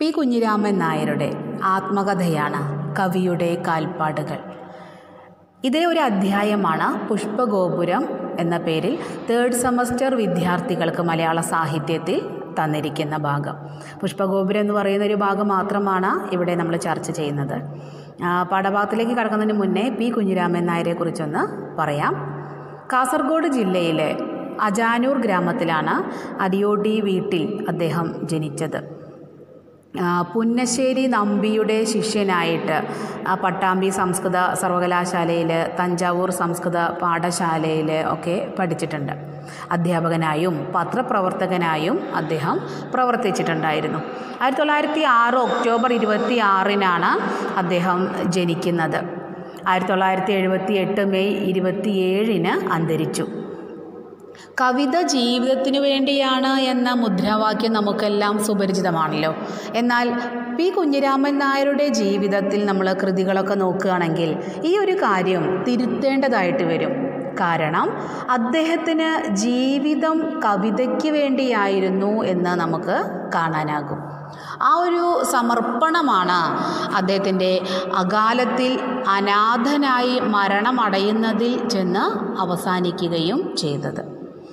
P Kunhiraman നായരുടെ ആത്മകഥയാണ് കവിയുടെ കാൽപ്പാടുകൾ ഇതേ ഒരു അധ്യായമാണ് പുഷ്പഗോപുരം എന്ന പേരിൽ തേർഡ് സെമസ്റ്റർ വിദ്യാർത്ഥികൾക്ക് മലയാള സാഹിത്യത്തിൽ തന്നിരിക്കുന്ന ഭാഗം പുഷ്പഗോപുരം എന്ന് പറയുന്ന ഒരു ഭാഗം മാത്രമാണ് ഇവിടെ നമ്മൾ ചർച്ച ചെയ്യുന്നത് ആ, പാഠഭാഗത്തിലേക്ക് കടക്കുന്നതിന് മുന്നേ പി കുഞ്ഞിരാമൻ നായരെ കുറിച്ചൊന്ന് പറയാം കാസർഗോഡ് ജില്ലയിലെ അജാനൂർ ഗ്രാമത്തിലാണ് അടിയോടി വീട്ടിൽ അദ്ദേഹം ജനിച്ചത് ആ, പുന്നശ്ശേരി നമ്പിയുടെ ശിഷ്യനായിട്ട് ആ, പട്ടാമ്പി സംസ്കൃത സർവകലാശാലയിൽ തഞ്ചാവൂർ സംസ്കൃത പാഠശാലയിൽ ഒക്കെ പഠിച്ചിട്ടുണ്ട് അധ്യാപകനായും പത്രപ്രവർത്തകനായും അദ്ദേഹം പ്രവർത്തിച്ചിട്ടുണ്ടായിരുന്നു ആയിരത്തി തൊള്ളായിരത്തി ആറ് ഒക്ടോബർ ഇരുപത്തി ആറിനാണ് അദ്ദേഹം ജനിക്കുന്നത് ആയിരത്തി തൊള്ളായിരത്തി എഴുപത്തി എട്ട് മെയ് ഇരുപത്തിയേഴിന് അന്തരിച്ചു കവിത ജീവിതത്തിനു വേണ്ടിയാണ് എന്ന മുദ്രാവാക്യം നമുക്കെല്ലാം സുപരിചിതമാണല്ലോ എന്നാൽ പി കുഞ്ഞിരാമൻ നായരുടെ ജീവിതത്തിൽ നമ്മൾ കൃതികളൊക്കെ നോക്കുകയാണെങ്കിൽ ഈ ഒരു കാര്യം തിരുത്തേണ്ടതായിട്ട് വരും കാരണം അദ്ദേഹത്തിന് ജീവിതം കവിതയ്ക്ക് വേണ്ടിയായിരുന്നു എന്ന് നമുക്ക് കാണാനാകും ആ ഒരു സമർപ്പണമാണ് അദ്ദേഹത്തിൻ്റെ അകാലത്തിൽ അനാഥനായി മരണമടയുന്നതിൽ ചെന്ന് അവസാനിക്കുകയും ചെയ്തത്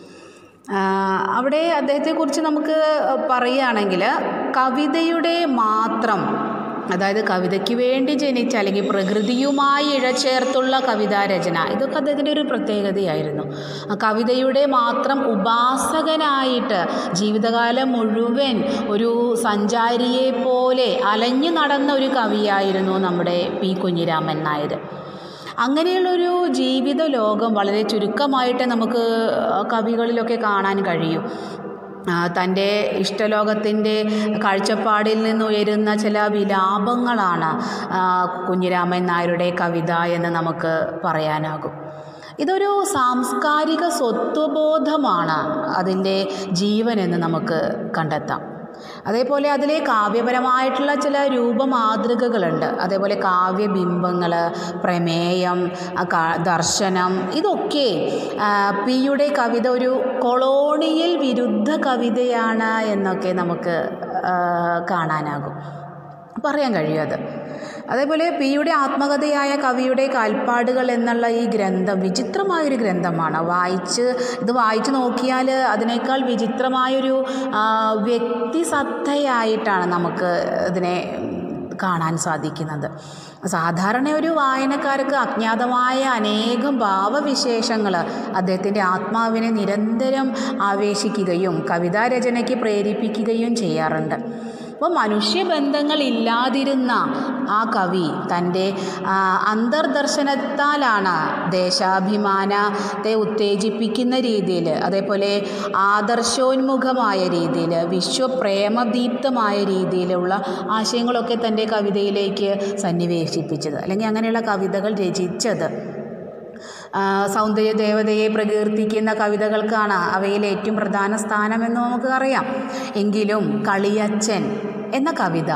ആ, അവിടെ അദ്ദേഹത്തെക്കുറിച്ച് നമുക്ക് പറയുകയാണെങ്കിൽ കവിതയുടെ മാത്രം അതായത് കവിതയ്ക്ക് വേണ്ടി ജനിച്ച അല്ലെങ്കിൽ പ്രകൃതിയുമായി ഇഴചേർത്തുള്ള കവിതാരചന ഇതൊക്കെ അദ്ദേഹത്തിൻ്റെ ഒരു പ്രത്യേകതയായിരുന്നു ആ കവിതയുടെ മാത്രം ഉപാസകനായിട്ട് ജീവിതകാലം മുഴുവൻ ഒരു സഞ്ചാരിയെ പോലെ അലഞ്ഞു നടന്ന ഒരു കവിയായിരുന്നു നമ്മുടെ പി കുഞ്ഞിരാമൻ നായർ അങ്ങനെയുള്ളൊരു ജീവിത ലോകം വളരെ ചുരുക്കമായിട്ട് നമുക്ക് കവികളിലൊക്കെ കാണാൻ കഴിയും ആ, തൻ്റെ ഇഷ്ടലോകത്തിൻ്റെ കാഴ്ചപ്പാടിൽ നിന്ന് ഉയരുന്ന ചില വിലാപങ്ങളാണ് ആ, കുഞ്ഞിരാമൻ നായരുടെ കവിത എന്ന് നമുക്ക് പറയാനാകും ഇതൊരു സാംസ്കാരിക സ്വത്വബോധമാണ് അതിൻ്റെ ജീവനെന്ന് നമുക്ക് കണ്ടെത്താം അതേപോലെ അതിലെ കാവ്യപരമായിട്ടുള്ള ചില രൂപമാതൃകകളുണ്ട് അതേപോലെ കാവ്യബിംബങ്ങൾ പ്രമേയം ആ കാ- ദർശനം ഇതൊക്കെ ആ, പിയുടെ കവിത ഒരു കൊളോണിയൽ വിരുദ്ധ കവിതയാണ് എന്നൊക്കെ നമുക്ക് ആ, കാണാനാകും പറയാൻ കഴിയും അത് അതേപോലെ പിയുടെ ആത്മകഥയായ കവിയുടെ കാൽപ്പാടുകൾ എന്നുള്ള ഈ ഗ്രന്ഥം വിചിത്രമായൊരു ഗ്രന്ഥമാണ് വായിച്ച് ഇത് വായിച്ച് നോക്കിയാൽ അതിനേക്കാൾ വിചിത്രമായൊരു ആ, വ്യക്തിസത്തയായിട്ടാണ് നമുക്ക് ഇതിനെ കാണാൻ സാധിക്കുന്നത് സാധാരണ ഒരു വായനക്കാർക്ക് അജ്ഞാതമായ അനേകം ഭാവവിശേഷങ്ങൾ അദ്ദേഹത്തിൻ്റെ ആത്മാവിനെ നിരന്തരം ആവേശിക്കുകയും കവിതാരചനയ്ക്ക് പ്രേരിപ്പിക്കുകയും ചെയ്യാറുണ്ട് അപ്പോൾ മനുഷ്യബന്ധങ്ങൾ ഇല്ലാതിരുന്ന ആ കവി തൻ്റെ ആ, അന്തർദർശനത്താലാണ് ദേശാഭിമാനത്തെ ഉത്തേജിപ്പിക്കുന്ന രീതിയിൽ അതേപോലെ ആദർശോന്മുഖമായ രീതിയിൽ വിശ്വപ്രേമദീപ്തമായ രീതിയിലുള്ള ആശയങ്ങളൊക്കെ തൻ്റെ കവിതയിലേക്ക് സന്നിവേശിപ്പിച്ചത് അല്ലെങ്കിൽ അങ്ങനെയുള്ള കവിതകൾ രചിച്ചത് ആ, സൗന്ദര്യ ദേവതയെ പ്രകീർത്തിക്കുന്ന കവിതകൾക്കാണ് അവയിൽ ഏറ്റവും പ്രധാന സ്ഥാനമെന്ന് നമുക്ക് അറിയാം എങ്കിലും കളിയച്ചൻ എന്ന കവിത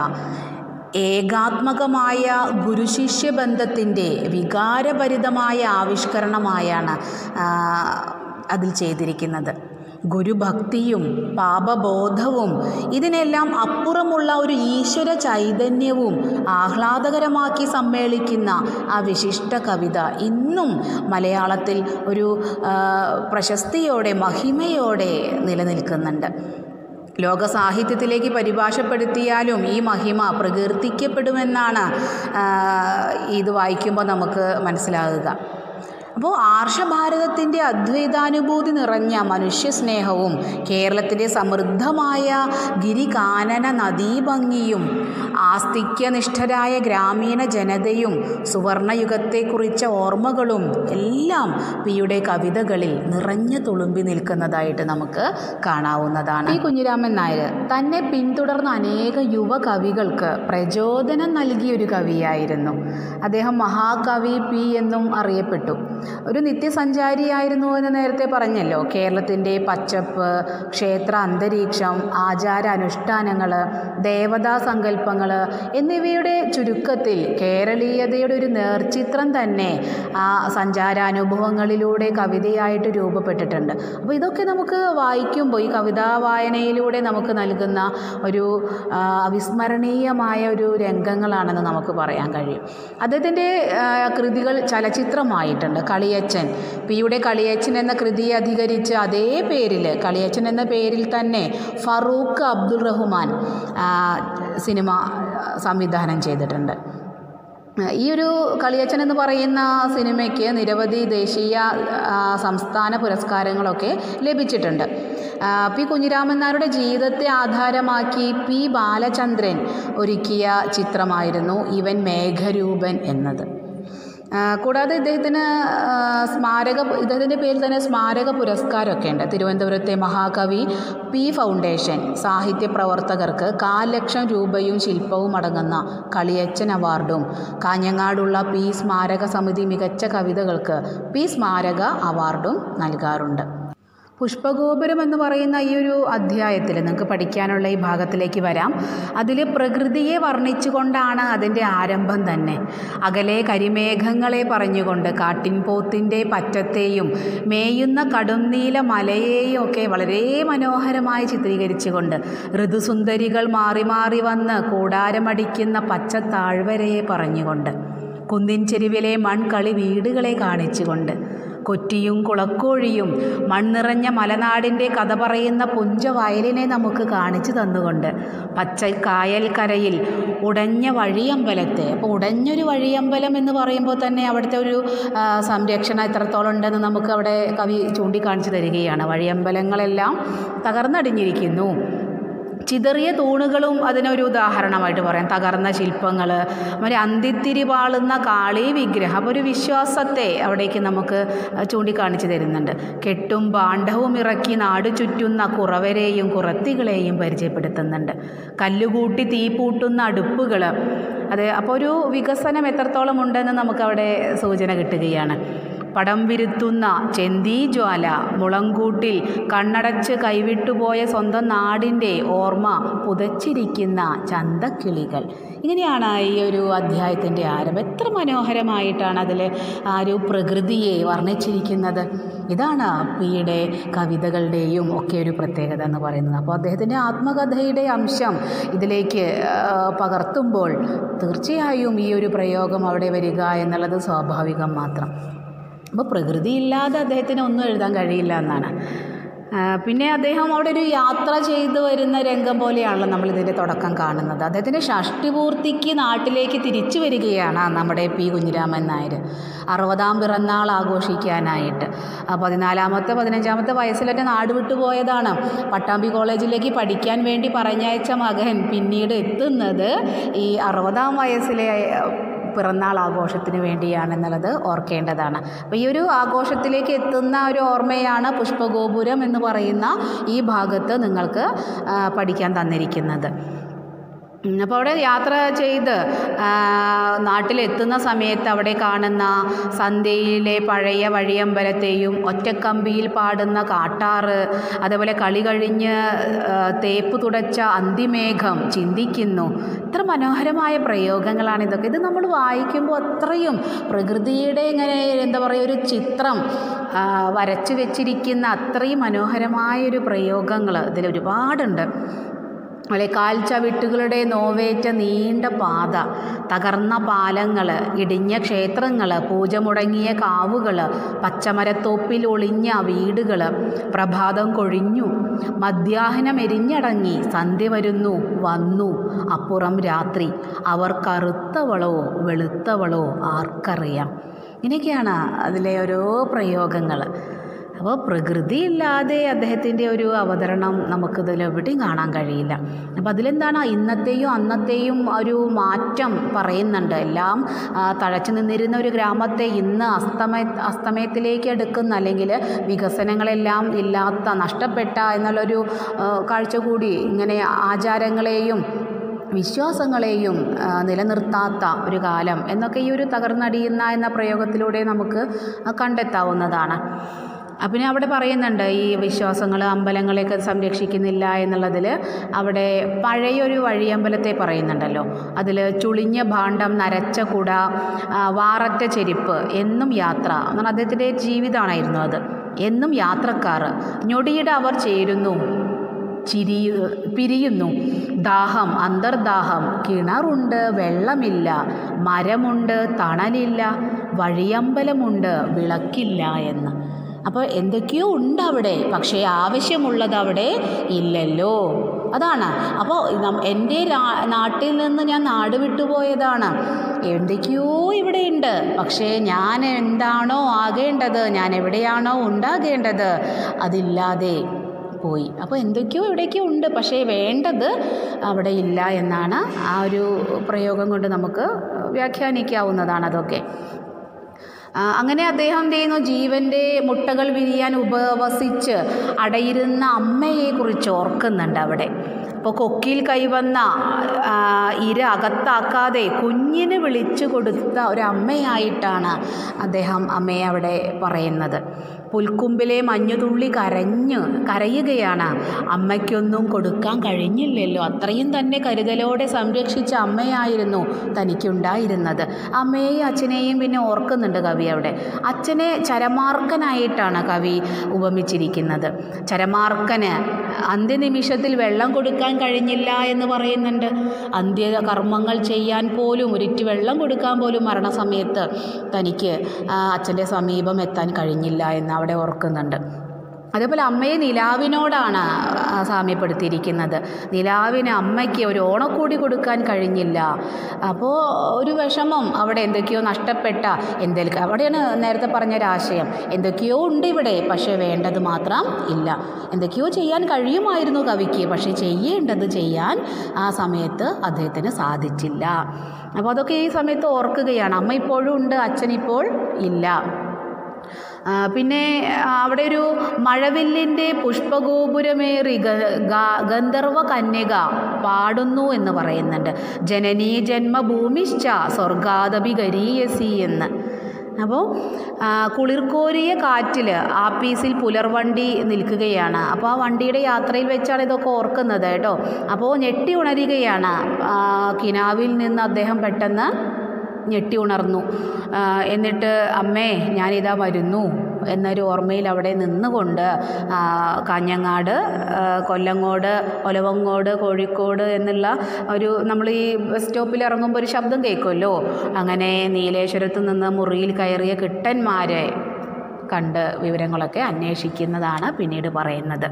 ഏകാത്മകമായ ഗുരുശിഷ്യ ബന്ധത്തിൻ്റെ വികാരഭരിതമായ ആവിഷ്കരണമായാണ് ആ, അതിൽ ചെയ്തിരിക്കുന്നത് ഗുരുഭക്തിയും പാപബോധവും ഇതിനെല്ലാം അപ്പുറമുള്ള ഒരു ഈശ്വര ചൈതന്യവും ആഹ്ലാദകരമാക്കി സമ്മേളിക്കുന്ന ആ വിശിഷ്ട കവിത ഇന്നും മലയാളത്തിൽ ഒരു ആ, പ്രശസ്തിയോടെ മഹിമയോടെ നിലനിൽക്കുന്നുണ്ട് ലോക സാഹിത്യത്തിലേക്ക് പരിഭാഷപ്പെടുത്തിയാലും ഈ മഹിമ പ്രകീർത്തിക്കപ്പെടുമെന്നാണ് ആ, ഇത് വായിക്കുമ്പോൾ നമുക്ക് മനസ്സിലാകുക അപ്പോൾ ആർഷഭാരതത്തിൻ്റെ അദ്വൈതാനുഭൂതി നിറഞ്ഞ മനുഷ്യസ്നേഹവും കേരളത്തിൻ്റെ സമൃദ്ധമായ ഗിരികാനന നദീഭംഗിയും ആസ്തിക്യനിഷ്ഠരായ ഗ്രാമീണ ജനതയും സുവർണയുഗത്തെ കുറിച്ച ഓർമ്മകളും എല്ലാം പിയുടെ കവിതകളിൽ നിറഞ്ഞു തുളുമ്പി നിൽക്കുന്നതായിട്ട് നമുക്ക് കാണാവുന്നതാണ് ഈ കുഞ്ഞിരാമൻ നായർ തന്നെ പിന്തുടർന്ന അനേക യുവ കവികൾക്ക് പ്രചോദനം നൽകിയ ഒരു കവിയായിരുന്നു അദ്ദേഹം മഹാകവി പി എന്നും അറിയപ്പെട്ടു ഒരു നിത്യസഞ്ചാരിയായിരുന്നു എന്ന് നേരത്തെ പറഞ്ഞല്ലോ കേരളത്തിൻ്റെ പച്ചപ്പ് ക്ഷേത്ര അന്തരീക്ഷം ആചാര അനുഷ്ഠാനങ്ങൾ ദേവതാ സങ്കല്പങ്ങൾ എന്നിവയുടെ ചുരുക്കത്തിൽ കേരളീയതയുടെ ഒരു നേർചിത്രം തന്നെ ആ സഞ്ചാരാനുഭവങ്ങളിലൂടെ കവിതയായിട്ട് രൂപപ്പെട്ടിട്ടുണ്ട് അപ്പോൾ ഇതൊക്കെ നമുക്ക് വായിക്കുമ്പോൾ ഈ കവിതാ വായനയിലൂടെ നമുക്ക് നൽകുന്ന ഒരു ആ, അവിസ്മരണീയമായ ഒരു രംഗങ്ങളാണെന്ന് നമുക്ക് പറയാൻ കഴിയും അദ്ദേഹത്തിൻ്റെ ആ, കൃതികൾ ചലച്ചിത്രമായിട്ടുണ്ട് കളിയച്ചൻ പിയുടെ കളിയച്ചൻ എന്ന കൃതിയെ അധികരിച്ച് അതേ പേരിൽ കളിയച്ചൻ എന്ന പേരിൽ തന്നെ ഫറൂഖ് അബ്ദുൾ റഹ്മാൻ ആ, സിനിമ സംവിധാനം ചെയ്തിട്ടുണ്ട് ഈ ഒരു കളിയച്ചൻ എന്ന് പറയുന്ന സിനിമയ്ക്ക് നിരവധി ദേശീയ ആ, സംസ്ഥാന പുരസ്കാരങ്ങളൊക്കെ ലഭിച്ചിട്ടുണ്ട് ആ, പി കുഞ്ഞിരാമൻ നായരുടെ ജീവിതത്തെ ആധാരമാക്കി പി ബാലചന്ദ്രൻ ഒരുക്കിയ ചിത്രമായിരുന്നു ഇവൻ മേഘരൂപൻ എന്നത് ആ, കൂടാതെ ഇദ്ദേഹത്തിന് ആ, സ്മാരക ഇദ്ദേഹത്തിൻ്റെ പേരിൽ തന്നെ സ്മാരക പുരസ്കാരമൊക്കെ ഉണ്ട് തിരുവനന്തപുരത്തെ മഹാകവി പി ഫൗണ്ടേഷൻ സാഹിത്യ പ്രവർത്തകർക്ക് കാൽ ലക്ഷം രൂപയും ശില്പവും അടങ്ങുന്ന കളിയച്ചൻ അവാർഡും കാഞ്ഞങ്ങാടുള്ള പി സ്മാരക സമിതി മികച്ച കവിതകൾക്ക് പി സ്മാരക അവാർഡും നൽകാറുണ്ട് പുഷ്പഗോപുരം എന്ന് പറയുന്ന ഈ ഒരു അധ്യായത്തിൽ നിങ്ങൾക്ക് പഠിക്കാനുള്ള ഈ ഭാഗത്തിലേക്ക് വരാം അതിൽ പ്രകൃതിയെ വർണ്ണിച്ചുകൊണ്ടാണ് അതിൻ്റെ ആരംഭം തന്നെ അകലെ കരിമേഘങ്ങളെ പറഞ്ഞുകൊണ്ട് കാട്ടിൻപോത്തിൻ്റെ പറ്റത്തെയും മേയുന്ന കടുംനീല മലയെയും ഒക്കെ വളരെ മനോഹരമായി ചിത്രീകരിച്ചുകൊണ്ട് ഋതുസുന്ദരികൾ മാറി മാറി വന്ന് കൂടാരമടിക്കുന്ന പച്ച താഴ്വരയെ പറഞ്ഞുകൊണ്ട് കുന്നിൻ ചെരുവിലെ മൺകളി വീടുകളെ കാണിച്ചുകൊണ്ട് കൊറ്റിയും കുളക്കോഴിയും മൺനിറഞ്ഞ മലനാടിൻ്റെ കഥ പറയുന്ന പുഞ്ച വയലിനെ നമുക്ക് കാണിച്ചു തന്നുകൊണ്ട് പച്ച കായൽക്കരയിൽ ഉടഞ്ഞ വഴിയമ്പലത്തെ അപ്പോൾ ഉടഞ്ഞൊരു വഴിയമ്പലം എന്ന് പറയുമ്പോൾ തന്നെ അവിടുത്തെ ഒരു ആ, സംരക്ഷണം എത്രത്തോളം ഉണ്ടെന്ന് നമുക്ക് അവിടെ കവി ചൂണ്ടിക്കാണിച്ചു തരികയാണ് വഴിയമ്പലങ്ങളെല്ലാം തകർന്നടിഞ്ഞിരിക്കുന്നു ചിതറിയ തൂണുകളും അതിനൊരു ഉദാഹരണമായിട്ട് പറയാം തകർന്ന ശില്പങ്ങൾ ഒരു അന്തിത്തിരി പാളുന്ന കാളി വിഗ്രഹം അപ്പോൾ ഒരു വിശ്വാസത്തെ അവിടേക്ക് നമുക്ക് ചൂണ്ടിക്കാണിച്ചു തരുന്നുണ്ട് കെട്ടും പാണ്ഡവും ഇറക്കി നാട് ചുറ്റുന്ന കുറവരെയും കുറത്തികളെയും പരിചയപ്പെടുത്തുന്നുണ്ട് കല്ലുകൂട്ടി തീപൂട്ടുന്ന അടുപ്പുകൾ അത് അപ്പോൾ ഒരു വികസനം എത്രത്തോളം ഉണ്ടെന്ന് നമുക്കവിടെ സൂചന കിട്ടുകയാണ് പടം വിരുത്തുന്ന ചെന്തീ ജ്വാല മുളങ്കൂട്ടിൽ കണ്ണടച്ച് കൈവിട്ടുപോയ സ്വന്തം നാടിൻ്റെ ഓർമ്മ പുതച്ചിരിക്കുന്ന ചന്തക്കിളികൾ ഇങ്ങനെയാണ് ഈ ഒരു അധ്യായത്തിൻ്റെ ആരംഭം എത്ര മനോഹരമായിട്ടാണ് അതിൽ ആ ഒരു പ്രകൃതിയെ വർണ്ണിച്ചിരിക്കുന്നത് ഇതാണ് പിയുടെ കവിതകളുടെയും ഒക്കെ ഒരു പ്രത്യേകത എന്ന് പറയുന്നത് അപ്പോൾ അദ്ദേഹത്തിൻ്റെ ആത്മകഥയുടെ അംശം ഇതിലേക്ക് ആ, പകർത്തുമ്പോൾ തീർച്ചയായും ഈ ഒരു പ്രയോഗം അവിടെ വരിക എന്നുള്ളത് സ്വാഭാവികം മാത്രം അപ്പോൾ പ്രകൃതിയില്ലാതെ അദ്ദേഹത്തിന് ഒന്നും എഴുതാൻ കഴിയില്ല എന്നാണ് ആ, പിന്നെ അദ്ദേഹം അവിടെ ഒരു യാത്ര ചെയ്തു വരുന്ന രംഗം പോലെയാണല്ലോ നമ്മൾ ഇതിൻ്റെ തുടക്കം കാണുന്നത് അദ്ദേഹത്തിൻ്റെ ഷഷ്ടിപൂർത്തിക്ക് നാട്ടിലേക്ക് തിരിച്ചു വരികയാണ് നമ്മുടെ പി കുഞ്ഞിരാമൻ നായർ അറുപതാം പിറന്നാൾ ആഘോഷിക്കാനായിട്ട് ആ പതിനാലാമത്തെ പതിനഞ്ചാമത്തെ വയസ്സിലൊക്കെ നാട് വിട്ടു പോയതാണ് പട്ടാമ്പി കോളേജിലേക്ക് പഠിക്കാൻ വേണ്ടി പറഞ്ഞയച്ച മകൻ പിന്നീട് എത്തുന്നത് ഈ അറുപതാം വയസ്സിലെ പിറന്നാൾ ആഘോഷത്തിന് വേണ്ടിയാണെന്നുള്ളത് ഓർക്കേണ്ടതാണ് അപ്പോൾ ഈ ഒരു ആഘോഷത്തിലേക്ക് എത്തുന്ന ഒരു ഓർമ്മയാണ് പുഷ്പഗോപുരം എന്ന് പറയുന്ന ഈ ഭാഗത്ത് നിങ്ങൾക്ക് ആ, പഠിക്കാൻ തന്നിരിക്കുന്നത് ഉം, അപ്പോൾ അവിടെ യാത്ര ചെയ്ത് ആ, നാട്ടിലെത്തുന്ന സമയത്ത് അവിടെ കാണുന്ന സന്ധ്യയിലെ പഴയ വഴിയമ്പലത്തെയും ഒറ്റക്കമ്പിയിൽ പാടുന്ന കാട്ടാറ് അതേപോലെ കളി കഴിഞ്ഞ് ആ, തേപ്പ് തുടച്ച അന്തിമേഘം ചിന്തിക്കുന്നു ഇത്ര മനോഹരമായ പ്രയോഗങ്ങളാണ് ഇതൊക്കെ ഇത് നമ്മൾ വായിക്കുമ്പോൾ അത്രയും പ്രകൃതിയുടെ ഇങ്ങനെ എന്താ പറയുക ഒരു ചിത്രം ആ, വരച്ചു വെച്ചിരിക്കുന്ന അത്രയും മനോഹരമായൊരു പ്രയോഗങ്ങൾ ഇതിൽ ഒരുപാടുണ്ട് അതുപോലെ കാൽച്ചവിട്ടുകളുടെ നോവേറ്റ നീണ്ട പാത തകർന്ന പാലങ്ങൾ ഇടിഞ്ഞ ക്ഷേത്രങ്ങൾ പൂജ മുടങ്ങിയ കാവുകൾ പച്ചമരത്തോപ്പിൽ ഒളിഞ്ഞ വീടുകൾ പ്രഭാതം കൊഴിഞ്ഞു മധ്യാഹ്നം എരിഞ്ഞടങ്ങി സന്ധ്യ വരുന്നു വന്നു അപ്പുറം രാത്രി അവർ കറുത്തവളോ വെളുത്തവളോ ആർക്കറിയാം ഇങ്ങനെയൊക്കെയാണ് അതിലെ ഓരോ പ്രയോഗങ്ങൾ അപ്പോൾ പ്രകൃതി ഇല്ലാതെ അദ്ദേഹത്തിൻ്റെ ഒരു അവതരണം നമുക്കിതിൽ എവിടെയും കാണാൻ കഴിയില്ല അപ്പോൾ അതിലെന്താണ് ഇന്നത്തെയും അന്നത്തെയും ഒരു മാറ്റം പറയുന്നുണ്ട് എല്ലാം ആ, തഴച്ചു നിന്നിരുന്ന ഒരു ഗ്രാമത്തെ ഇന്ന് അസ്തമയ അസ്തമയത്തിലേക്ക് എടുക്കുന്ന അല്ലെങ്കിൽ വികസനങ്ങളെല്ലാം ഇല്ലാത്ത നഷ്ടപ്പെട്ട എന്നുള്ളൊരു ആ, കാഴ്ച കൂടി ഇങ്ങനെ ആചാരങ്ങളെയും വിശ്വാസങ്ങളെയും ആ, നിലനിർത്താത്ത ഒരു കാലം എന്നൊക്കെ ഈ ഒരു തകർന്നടിയുന്ന എന്ന പ്രയോഗത്തിലൂടെ നമുക്ക് കണ്ടെത്താവുന്നതാണ് ആ, പിന്നെ അവിടെ പറയുന്നുണ്ട് ഈ വിശ്വാസങ്ങൾ അമ്പലങ്ങളെയൊക്കെ സംരക്ഷിക്കുന്നില്ല എന്നുള്ളതിൽ അവിടെ പഴയൊരു വഴിയമ്പലത്തെ പറയുന്നുണ്ടല്ലോ അതിൽ ചുളിഞ്ഞ ഭാണ്ഡം നരച്ച കുട ആ, വാററ്റ ചെരിപ്പ് എന്നും യാത്ര എന്നാൽ അദ്ദേഹത്തിൻ്റെ ജീവിതമായിരുന്നു അത് എന്നും യാത്രക്കാർ ഞൊടിയിടെ അവർ ചേരുന്നു ചിരി പിരിയുന്നു ദാഹം അന്തർദാഹം കിണറുണ്ട് വെള്ളമില്ല മരമുണ്ട് തണലില്ല വഴിയമ്പലമുണ്ട് വിളക്കില്ല എന്ന് അപ്പോൾ എന്തൊക്കെയോ ഉണ്ട് അവിടെ പക്ഷേ ആവശ്യമുള്ളത് അവിടെ ഇല്ലല്ലോ അതാണ് അപ്പോൾ നം- എൻ്റെ രാ- നാട്ടിൽ നിന്ന് ഞാൻ നാട് വിട്ടുപോയതാണ് എന്തൊക്കെയോ ഇവിടെ ഉണ്ട് പക്ഷേ ഞാൻ എന്താണോ ആകേണ്ടത് ഞാൻ എവിടെയാണോ ഉണ്ടാകേണ്ടത് അതില്ലാതെ പോയി അപ്പോൾ എന്തൊക്കെയോ ഇവിടേക്കോ ഉണ്ട് പക്ഷേ വേണ്ടത് അവിടെ ഇല്ല എന്നാണ് ആ ഒരു പ്രയോഗം കൊണ്ട് നമുക്ക് വ്യാഖ്യാനിക്കാവുന്നതാണ് അതൊക്കെ ആ, അങ്ങനെ അദ്ദേഹം എന്ത് ചെയ്യുന്നു ജീവൻ്റെ മുട്ടകൾ വിരിയാൻ ഉപവസിച്ച് അടയിരുന്ന അമ്മയെക്കുറിച്ച് ഓർക്കുന്നുണ്ട് അവിടെ അപ്പോൾ കൊക്കിയിൽ കൈവന്ന ആ, ഇര അകത്താക്കാതെ കുഞ്ഞിന് വിളിച്ചു കൊടുത്ത ഒരു അമ്മയായിട്ടാണ് അദ്ദേഹം അമ്മയെ അവിടെ പറയുന്നത് പുൽക്കുമ്പിലെ മഞ്ഞുതുള്ളി കരഞ്ഞ് കരയുകയാണ് അമ്മയ്ക്കൊന്നും കൊടുക്കാൻ കഴിഞ്ഞില്ലല്ലോ അത്രയും തന്നെ കരുതലോടെ സംരക്ഷിച്ച അമ്മയായിരുന്നു തനിക്കുണ്ടായിരുന്നത് അമ്മയെയും അച്ഛനെയും പിന്നെ ഓർക്കുന്നുണ്ട് കവി അവിടെ അച്ഛനെ ചരമാർക്കനായിട്ടാണ് കവി ഉപമിച്ചിരിക്കുന്നത് ചരമാർക്കന് അന്ത്യനിമിഷത്തിൽ വെള്ളം കൊടുക്കാൻ കഴിഞ്ഞില്ല എന്ന് പറയുന്നുണ്ട് അന്ത്യ കർമ്മങ്ങൾ ചെയ്യാൻ പോലും ഒരിറ്റ് വെള്ളം കൊടുക്കാൻ പോലും മരണസമയത്ത് തനിക്ക് ആ, അച്ഛൻ്റെ സമീപം എത്താൻ കഴിഞ്ഞില്ല എന്ന് അവിടെ ഓർക്കുന്നുണ്ട് അതേപോലെ അമ്മയെ നിലാവിനോടാണ് ആ, സാമ്യപ്പെടുത്തിയിരിക്കുന്നത് നിലാവിന് അമ്മയ്ക്ക് ഒരു ഓണക്കൂടി കൊടുക്കാൻ കഴിഞ്ഞില്ല അപ്പോൾ ഒരു വിഷമം അവിടെ എന്തൊക്കെയോ നഷ്ടപ്പെട്ട എന്തെങ്കിലും അവിടെയാണ് നേരത്തെ പറഞ്ഞൊരാശയം എന്തൊക്കെയോ ഉണ്ട് ഇവിടെ പക്ഷേ വേണ്ടത് മാത്രം ഇല്ല എന്തൊക്കെയോ ചെയ്യാൻ കഴിയുമായിരുന്നു കവിക്ക് പക്ഷേ ചെയ്യേണ്ടത് ചെയ്യാൻ ആ സമയത്ത് അദ്ദേഹത്തിന് സാധിച്ചില്ല അപ്പോൾ അതൊക്കെ ഈ സമയത്ത് ഓർക്കുകയാണ് അമ്മ ഇപ്പോഴും ഉണ്ട് അച്ഛനിപ്പോൾ ഇല്ല ആ, പിന്നെ ആ, അവിടെ ഒരു മഴവില്ലിൻ്റെ പുഷ്പഗോപുരമേറി ഗ- ഗ- ഗന്ധർവ കന്യക പാടുന്നു എന്ന് പറയുന്നുണ്ട് ജനനീ ജന്മഭൂമിശ്ച സ്വർഗാദപി ഗരീയസി എന്ന് അപ്പോൾ ആ, കുളിർക്കോരിയ കാറ്റിൽ ആപ്പീസിൽ പുലർവണ്ടി നിൽക്കുകയാണ് അപ്പോൾ ആ വണ്ടിയുടെ യാത്രയിൽ വെച്ചാണ് ഇതൊക്കെ ഓർക്കുന്നത് കേട്ടോ അപ്പോൾ ഞെട്ടി ഉണരുകയാണ് ആ, കിനാവിൽ നിന്ന് അദ്ദേഹം പെട്ടെന്ന് ഞെട്ടി ഉണർന്നു ആ, എന്നിട്ട് അമ്മേ ഞാനിതാ വരുന്നു എന്നൊരു ഓർമ്മയിൽ അവിടെ നിന്നുകൊണ്ട് ആ, കാഞ്ഞങ്ങാട് ആ, കൊല്ലങ്ങോട് ഒലവങ്ങോട് കോഴിക്കോട് എന്നുള്ള ഒരു നമ്മൾ ഈ ബസ് സ്റ്റോപ്പിൽ ഇറങ്ങുമ്പോൾ ഒരു ശബ്ദം കേൾക്കുമല്ലോ അങ്ങനെ നീലേശ്വരത്ത് നിന്ന് മുറിയിൽ കയറിയ കിട്ടന്മാരെ കണ്ട് വിവരങ്ങളൊക്കെ അന്വേഷിക്കുന്നതാണ് പിന്നീട് പറയുന്നത്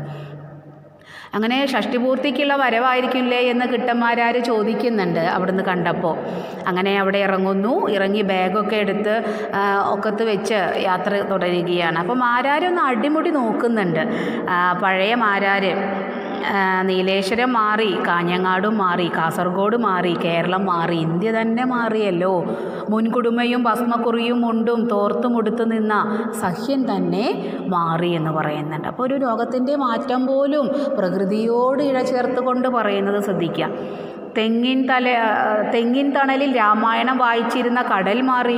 അങ്ങനെ ഷഷ്ടിപൂർത്തിക്കുള്ള വരവായിരിക്കില്ലേ എന്ന് കിട്ടന്മാരാർ ചോദിക്കുന്നുണ്ട് അവിടുന്ന് കണ്ടപ്പോൾ അങ്ങനെ അവിടെ ഇറങ്ങുന്നു ഇറങ്ങി ബാഗൊക്കെ എടുത്ത് ആ, ഒക്കത്ത് വെച്ച് യാത്ര തുടരുകയാണ് അപ്പോൾ മാരാരൊന്ന് അടിമുടി നോക്കുന്നുണ്ട് ആ, പഴയ മാരാര് ആ, നീലേശ്വരം മാറി കാഞ്ഞങ്ങാടും മാറി കാസർഗോഡ് മാറി കേരളം മാറി ഇന്ത്യ തന്നെ മാറിയല്ലോ മുൻകുടുമയും ഭസ്മക്കുറിയും മുണ്ടും തോർത്തും ഉടുത്തു നിന്ന സഹ്യൻ തന്നെ മാറി എന്ന് പറയുന്നുണ്ട് അപ്പോൾ ഒരു രോഗത്തിൻ്റെ മാറ്റം പോലും പ്രകൃതിയോട് ഇഴചേർത്ത് കൊണ്ട് പറയുന്നത് ശ്രദ്ധിക്കുക തെങ്ങിൻ തല തെങ്ങിൻ തണലിൽ രാമായണം വായിച്ചിരുന്ന കടൽ മാറി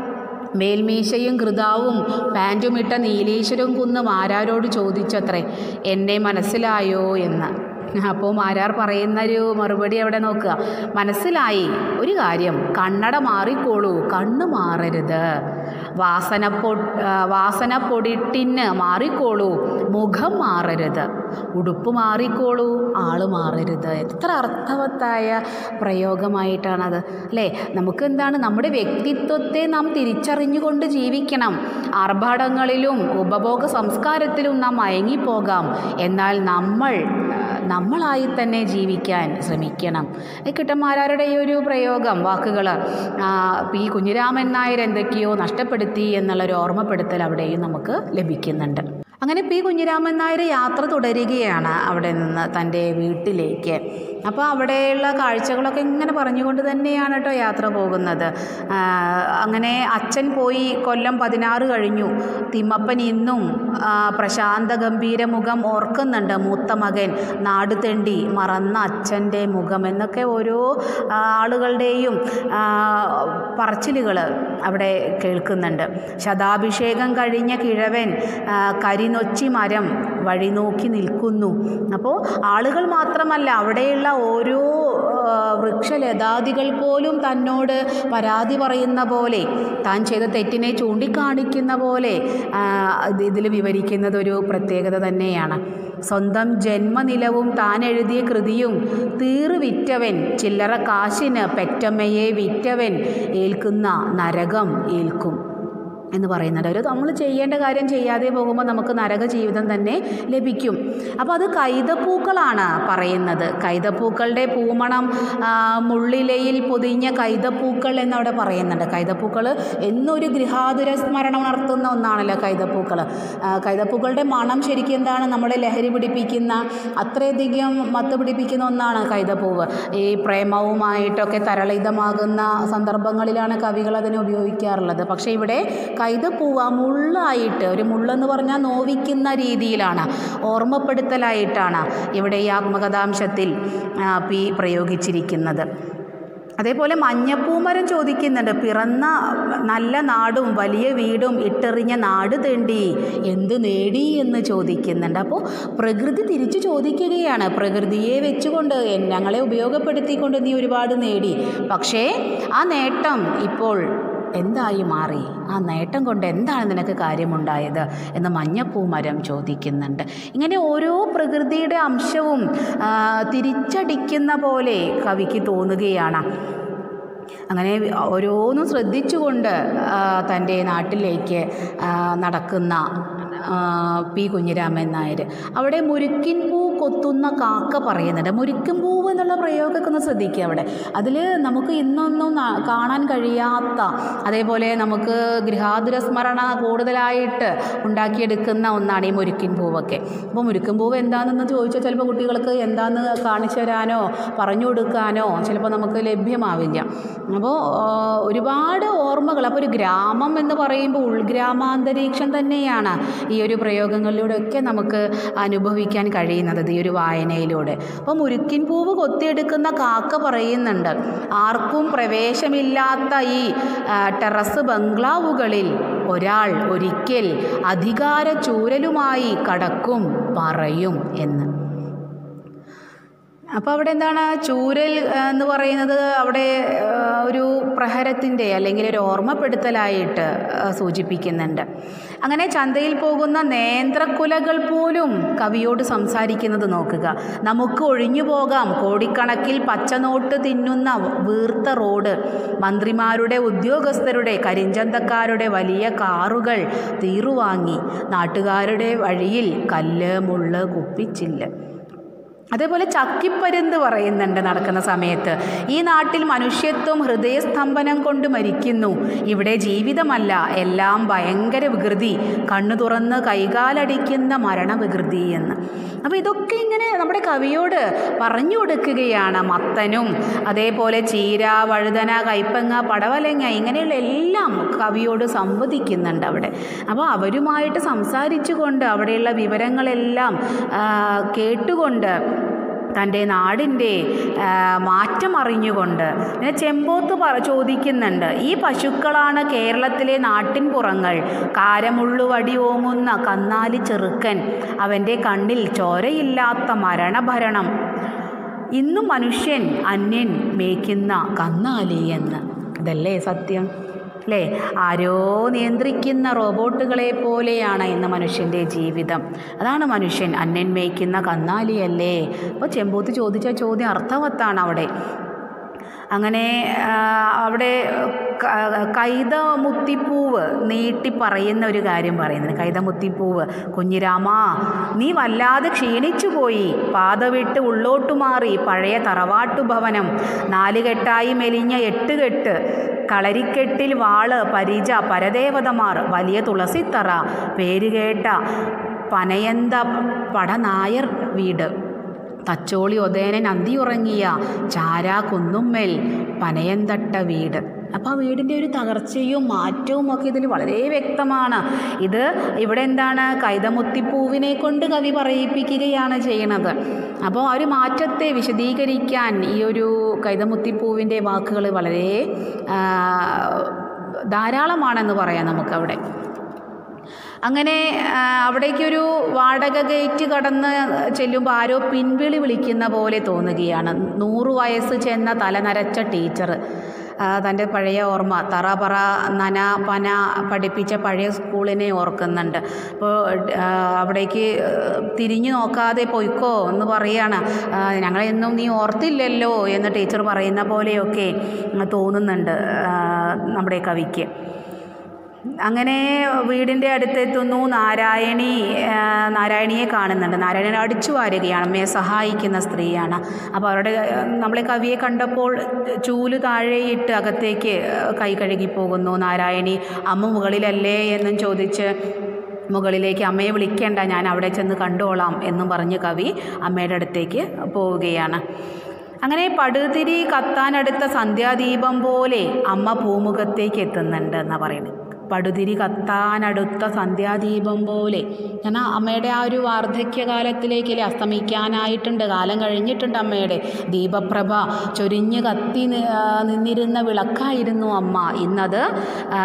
മേൽമീശയും കൃതാവും പാൻറ്റുമിട്ട നീലീശ്വരം കുന്ന് മാരാരോട് ചോദിച്ചത്രേ എന്നെ മനസ്സിലായോ എന്ന് അപ്പോൾ മാരാർ പറയുന്നൊരു മറുപടി അവിടെ നോക്കുക മനസ്സിലായി ഒരു കാര്യം കണ്ണട മാറിക്കോളൂ കണ്ണ് മാറരുത് വാസനപ്പൊ വാസനപ്പൊടിട്ടിന് മാറിക്കോളൂ മുഖം മാറരുത് ഉടുപ്പ് മാറിക്കോളൂ ആള് മാറരുത് എത്ര അർത്ഥവത്തായ പ്രയോഗമായിട്ടാണത് അല്ലേ നമുക്ക് എന്താണ് നമ്മുടെ വ്യക്തിത്വത്തെ നാം തിരിച്ചറിഞ്ഞുകൊണ്ട് ജീവിക്കണം ആർഭാടങ്ങളിലും ഉപഭോഗ സംസ്കാരത്തിലും നാം മയങ്ങിപ്പോകാം എന്നാൽ നമ്മൾ നമ്മളായി തന്നെ ജീവിക്കാൻ ശ്രമിക്കണം ഈ കിട്ടന്മാരാരുടെ ഈ ഒരു പ്രയോഗം വാക്കുകൾ ഈ കുഞ്ഞിരാമൻ നായർ എന്തൊക്കെയോ നഷ്ടപ്പെടുത്തി എന്നുള്ളൊരു ഓർമ്മപ്പെടുത്തൽ അവിടെയും നമുക്ക് ലഭിക്കുന്നുണ്ട് അങ്ങനെ പി കുഞ്ഞിരാമൻ നായർ യാത്ര തുടരുകയാണ് അവിടെ നിന്ന് തൻ്റെ വീട്ടിലേക്ക് അപ്പോൾ അവിടെയുള്ള കാഴ്ചകളൊക്കെ ഇങ്ങനെ പറഞ്ഞുകൊണ്ട് തന്നെയാണ് കേട്ടോ യാത്ര പോകുന്നത് ആ, അങ്ങനെ അച്ഛൻ പോയി കൊല്ലം പതിനാറ് കഴിഞ്ഞു തിമ്മപ്പൻ ഇന്നും ആ, പ്രശാന്ത ഗംഭീര മുഖം ഓർക്കുന്നുണ്ട് മൂത്ത മകൻ നാട് തെണ്ടി മറന്ന അച്ഛൻ്റെ മുഖം എന്നൊക്കെ ഓരോ ആ, ആളുകളുടെയും പറച്ചിലുകൾ അവിടെ കേൾക്കുന്നുണ്ട് ശതാഭിഷേകം കഴിഞ്ഞ കിഴവൻ ആ, കരിനൊച്ചി മരം വഴി നോക്കി നിൽക്കുന്നു അപ്പോൾ ആളുകൾ മാത്രമല്ല അവിടെയുള്ള ഓരോ ആ, വൃക്ഷലതാദികൾ പോലും തന്നോട് പരാതി പറയുന്ന പോലെ താൻ ചെയ്ത തെറ്റിനെ ചൂണ്ടിക്കാണിക്കുന്ന പോലെ ഇതിൽ വിവരിക്കുന്നത് ഒരു പ്രത്യേകത തന്നെയാണ് സ്വന്തം ജന്മനിലവും താൻ എഴുതിയ കൃതിയും തീറ് വിറ്റവൻ ചില്ലറ കാശിന് പെറ്റമ്മയെ വിറ്റവൻ ഏൽക്കുന്ന നരകം ഏൽക്കും എന്ന് പറയുന്നുണ്ട് ഒരു നമ്മൾ ചെയ്യേണ്ട കാര്യം ചെയ്യാതെ പോകുമ്പോൾ നമുക്ക് നരക ജീവിതം തന്നെ ലഭിക്കും അപ്പോൾ അത് കൈതപ്പൂക്കളാണ് പറയുന്നത് കൈതപ്പൂക്കളുടെ പൂമണം ആ, മുള്ളിലയിൽ പൊതിഞ്ഞ കൈതപ്പൂക്കൾ എന്നവിടെ പറയുന്നുണ്ട് കൈതപ്പൂക്കൾ എന്നൊരു ഗൃഹാതുര സ്മരണം ഉണർത്തുന്ന ഒന്നാണല്ലോ കൈതപ്പൂക്കൾ ആ, കൈതപ്പൂക്കളുടെ മണം ശരിക്കും എന്താണ് നമ്മളെ ലഹരി പിടിപ്പിക്കുന്ന അത്രയധികം മത്ത് പിടിപ്പിക്കുന്ന ഒന്നാണ് കൈതപ്പൂവ് ഈ പ്രേമവുമായിട്ടൊക്കെ തരളിതമാകുന്ന സന്ദർഭങ്ങളിലാണ് കവികൾ അതിനെ ഉപയോഗിക്കാറുള്ളത് പക്ഷേ ഇവിടെ കൈതപ്പൂവ് ആ മുള്ളായിട്ട് ഒരു മുള്ളെന്ന് പറഞ്ഞാൽ നോവിക്കുന്ന രീതിയിലാണ് ഓർമ്മപ്പെടുത്തലായിട്ടാണ് ഇവിടെ ഈ ആത്മകഥാംശത്തിൽ ആ, പി പ്രയോഗിച്ചിരിക്കുന്നത് അതേപോലെ മഞ്ഞപ്പൂമരം ചോദിക്കുന്നുണ്ട് പിറന്ന നല്ല നാടും വലിയ വീടും ഇട്ടെറിഞ്ഞ നാട് തേണ്ടി എന്ത് നേടി എന്ന് ചോദിക്കുന്നുണ്ട് അപ്പോൾ പ്രകൃതി തിരിച്ചു ചോദിക്കുകയാണ് പ്രകൃതിയെ വെച്ചുകൊണ്ട് എൻ- ഞങ്ങളെ ഉപയോഗപ്പെടുത്തിക്കൊണ്ട് നീ ഒരുപാട് നേടി പക്ഷേ ആ നേട്ടം ഇപ്പോൾ എന്തായി മാറി ആ നേട്ടം കൊണ്ട് എന്താണ് നിനക്ക് കാര്യമുണ്ടായത് എന്ന് മഞ്ഞപ്പൂമരം ചോദിക്കുന്നുണ്ട് ഇങ്ങനെ ഓരോ പ്രകൃതിയുടെ അംശവും ആ, തിരിച്ചടിക്കുന്ന പോലെ കവിക്ക് തോന്നുകയാണ് അങ്ങനെ ഓരോന്നും ശ്രദ്ധിച്ചുകൊണ്ട് ആ, തൻ്റെ നാട്ടിലേക്ക് ആ, നടക്കുന്ന ആ, പി കുഞ്ഞിരാമൻ നായർ അവിടെ മുരുക്കിൻ പൂ കൊത്തുന്ന കാക്ക പറയുന്നുണ്ട് മുരുക്കിൻ പൂവ് എന്നുള്ള പ്രയോഗമൊക്കെ ഒന്ന് ശ്രദ്ധിക്കുക അവിടെ അതിൽ നമുക്ക് ഇന്നൊന്നും ന- കാണാൻ കഴിയാത്ത അതേപോലെ നമുക്ക് ഗൃഹാതുര സ്മരണ കൂടുതലായിട്ട് ഉണ്ടാക്കിയെടുക്കുന്ന ഒന്നാണ് ഈ മുരുക്കിൻ പൂവൊക്കെ അപ്പോൾ മുരുക്കിൻ പൂവ് എന്താണെന്ന് ചോദിച്ചാൽ ചിലപ്പോൾ കുട്ടികൾക്ക് എന്താണെന്ന് കാണിച്ചു തരാനോ പറഞ്ഞു കൊടുക്കാനോ ചിലപ്പോൾ നമുക്ക് ലഭ്യമാവില്ല അപ്പോൾ ഒരുപാട് ഓർമ്മകൾ അപ്പോൾ ഒരു ഗ്രാമം എന്ന് പറയുമ്പോൾ ഉൾഗ്രാമാന്തരീക്ഷം തന്നെയാണ് ഈ ഒരു പ്രയോഗങ്ങളിലൂടെയൊക്കെ നമുക്ക് അനുഭവിക്കാൻ കഴിയുന്നത് ഈ ഒരു വായനയിലൂടെ അപ്പോൾ മുരുക്കിൻ പൂവ് കൊത്തിയെടുക്കുന്ന കാക്ക പറയുന്നുണ്ട് ആർക്കും പ്രവേശമില്ലാത്ത ഈ ആ, ടെറസ് ബംഗ്ലാവുകളിൽ ഒരാൾ ഒരിക്കൽ അധികാര ചൂരലുമായി കടക്കും പറയും എന്ന് അപ്പോൾ അവിടെ എന്താണ് ചൂരൽ ആ, എന്ന് പറയുന്നത് അവിടെ ആ, ഒരു പ്രഹരത്തിൻ്റെ അല്ലെങ്കിൽ ഒരു ഓർമ്മപ്പെടുത്തലായിട്ട് ആ, സൂചിപ്പിക്കുന്നുണ്ട് അങ്ങനെ ചന്തയിൽ പോകുന്ന നേന്ത്രക്കുലകൾ പോലും കവിയോട് സംസാരിക്കുന്നത് നോക്കുക നമുക്ക് ഒഴിഞ്ഞു പോകാം കോടിക്കണക്കിൽ പച്ചനോട്ട് തിന്നുന്ന വീർത്ത റോഡ് മന്ത്രിമാരുടെ ഉദ്യോഗസ്ഥരുടെ കരിഞ്ചന്തക്കാരുടെ വലിയ കാറുകൾ തീറുവാങ്ങി നാട്ടുകാരുടെ വഴിയിൽ കല്ല് മുള്ള് കുപ്പിച്ചില്ല് അതേപോലെ ചക്കിപ്പരുന്ത് പറയുന്നുണ്ട് നടക്കുന്ന സമയത്ത് ഈ നാട്ടിൽ മനുഷ്യത്വം ഹൃദയസ്തംഭനം കൊണ്ട് മരിക്കുന്നു ഇവിടെ ജീവിതമല്ല എല്ലാം ഭയങ്കര വികൃതി കണ്ണു തുറന്ന് കൈകാലടിക്കുന്ന മരണവികൃതി എന്ന് അപ്പോൾ ഇതൊക്കെ ഇങ്ങനെ നമ്മുടെ കവിയോട് പറഞ്ഞു കൊടുക്കുകയാണ് മത്തനും അതേപോലെ ചീര വഴുതന കൈപ്പങ്ങ പടവലങ്ങ ഇങ്ങനെയുള്ള എല്ലാം കവിയോട് സംവദിക്കുന്നുണ്ട് അവിടെ അപ്പോൾ അവരുമായിട്ട് സംസാരിച്ചുകൊണ്ട് അവിടെയുള്ള വിവരങ്ങളെല്ലാം ആ, കേട്ടുകൊണ്ട് തൻ്റെ നാടിൻ്റെ ആ, മാറ്റം അറിഞ്ഞുകൊണ്ട് പിന്നെ ചെമ്പോത്ത് പറ ചോദിക്കുന്നുണ്ട് ഈ പശുക്കളാണ് കേരളത്തിലെ നാട്ടിൻപുറങ്ങൾ കാരമുള്ളു വടി ഓങ്ങുന്ന കന്നാലി ചെറുക്കൻ അവൻ്റെ കണ്ണിൽ ചോരയില്ലാത്ത മരണഭരണം ഇന്നും മനുഷ്യൻ അന്യൻ മേയ്ക്കുന്ന കന്നാലി എന്ന് ഇതല്ലേ സത്യം അല്ലേ ആരോ നിയന്ത്രിക്കുന്ന റോബോട്ടുകളെ പോലെയാണ് ഇന്ന് മനുഷ്യൻ്റെ ജീവിതം അതാണ് മനുഷ്യൻ അന്യൻ മേയ്ക്കുന്ന കന്നാലിയല്ലേ അപ്പോൾ ചെമ്പൂത്ത് ചോദിച്ച ചോദ്യം അർത്ഥവത്താണ് അവിടെ അങ്ങനെ ആ, അവിടെ ക- കൈത മുത്തിപ്പൂവ് നീട്ടി പറയുന്ന ഒരു കാര്യം പറയുന്നത് കൈത മുത്തിപ്പൂവ് കുഞ്ഞിരാമ നീ വല്ലാതെ ക്ഷീണിച്ചു പോയി പാത വിട്ട് ഉള്ളോട്ടു മാറി പഴയ തറവാട്ടു ഭവനം നാലുകെട്ടായി മെലിഞ്ഞ എട്ടുകെട്ട് കളരിക്കെട്ടിൽ വാള് പരിച പരദേവതമാർ വലിയ തുളസിത്തറ പേരുകേട്ട പനയന്ത പടനായർ വീട് തച്ചോളി ഒതേനൻ അന്തിയുറങ്ങിയ ചാരാ കുന്നുമ്മൽ പനയന്തട്ട വീട് അപ്പോൾ ആ വീടിൻ്റെ ഒരു തകർച്ചയും മാറ്റവും ഒക്കെ ഇതിൽ വളരെ വ്യക്തമാണ് ഇത് ഇവിടെ എന്താണ് കൈതമുത്തിപ്പൂവിനെ കൊണ്ട് കവി പറയിപ്പിക്കുകയാണ് ചെയ്യണത് അപ്പോൾ ആ ഒരു മാറ്റത്തെ വിശദീകരിക്കാൻ ഈ ഒരു കൈതമുത്തിപ്പൂവിൻ്റെ വാക്കുകൾ വളരെ ആ, ധാരാളമാണെന്ന് പറയാം നമുക്കവിടെ അങ്ങനെ ആ, അവിടേക്കൊരു വാടക ഗേറ്റ് കടന്ന് ചെല്ലുമ്പോൾ ആരോ പിൻവിളി വിളിക്കുന്ന പോലെ തോന്നുകയാണ് നൂറു വയസ്സ് ചെന്ന തലനരച്ച ടീച്ചർ തൻ്റെ പഴയ ഓർമ്മ തറ പറ നന പന പഠിപ്പിച്ച പഴയ സ്കൂളിനെ ഓർക്കുന്നുണ്ട് അപ്പോൾ അവിടേക്ക് തിരിഞ്ഞു നോക്കാതെ പൊയ്ക്കോ എന്ന് പറയാണ് ആ, ഞങ്ങളെന്നും നീ ഓർത്തില്ലല്ലോ എന്ന് ടീച്ചർ പറയുന്ന പോലെയൊക്കെ തോന്നുന്നുണ്ട് ആ, നമ്മുടെ കവിക്ക് അങ്ങനെ വീടിൻ്റെ അടുത്തെത്തുന്നു നാരായണി ആ, നാരായണിയെ കാണുന്നുണ്ട് നാരായണനെ അടിച്ചു വാരുകയാണ് അമ്മയെ സഹായിക്കുന്ന സ്ത്രീയാണ് അപ്പോൾ അവരുടെ ആ, നമ്മളെ കവിയെ കണ്ടപ്പോൾ ചൂല് താഴെയിട്ട് അകത്തേക്ക് കൈ കഴുകി പോകുന്നു നാരായണി അമ്മ മുകളിലല്ലേ എന്നും ചോദിച്ച് മുകളിലേക്ക് അമ്മയെ വിളിക്കേണ്ട ഞാൻ അവിടെ ചെന്ന് കണ്ടോളാം എന്നും പറഞ്ഞ് കവി അമ്മയുടെ അടുത്തേക്ക് പോവുകയാണ് അങ്ങനെ പടുതിരി കത്താനടുത്ത സന്ധ്യാദീപം പോലെ അമ്മ പൂമുഖത്തേക്ക് എത്തുന്നുണ്ട് എന്നാണ് പറയുന്നത് പടുതിരി കത്താനടുത്ത സന്ധ്യാദീപം പോലെ കാരണം അമ്മയുടെ ആ ഒരു വാർദ്ധക്യകാലത്തിലേക്കല്ലേ അസ്തമിക്കാനായിട്ടുണ്ട് കാലം കഴിഞ്ഞിട്ടുണ്ട് അമ്മയുടെ ദീപപ്രഭ ചൊരിഞ്ഞ് കത്തി നി- ആ, നിന്നിരുന്ന വിളക്കായിരുന്നു അമ്മ ഇന്നത് ആ,